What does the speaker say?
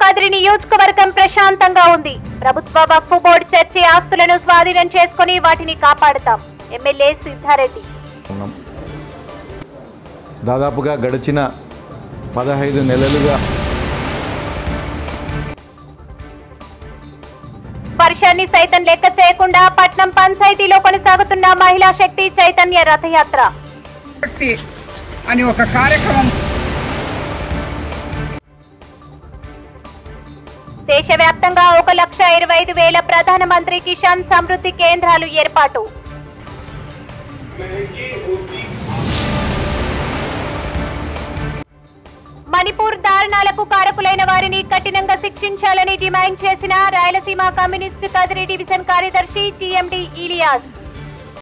కదిరి నియోజకవర్గం ప్రశాంతంగా ఉంది ప్రభుత్వ వక్ఫ్ బోర్డు చర్చి ఆస్తులను స్వాధీనం చేసుకుని వాటిని కాపాడుతాం ఎమ్మెల్యే సిద్ధారెడ్డి ఉన్నాం దాదాపుగా గడిచిన పదహైదు నెలలుగా వర్షాన్ని సైతం లెక్క చేయకుండా పట్నం పంచాయతీలో కొనసాగుతున్న మహిళా శక్తి చైతన్య రథయాత్ర శక్తి అని ఒక కార్యక్రమం దేశవ్యాప్తంగా ఒక లక్ష ఇరవై ఐదు వేల ప్రధానమంత్రి కిసాన్ సమృద్ధి కేంద్రాలు ఏర్పాటు మణిపూర్ దారుణాలకు కారకులైన వారిని కఠినంగా శిక్షించాలని డిమాండ్ చేసిన రాయలసీమ కమ్యూనిస్టు కదిరి డివిజన్ కార్యదర్శి టీఎండి ఇలియాస్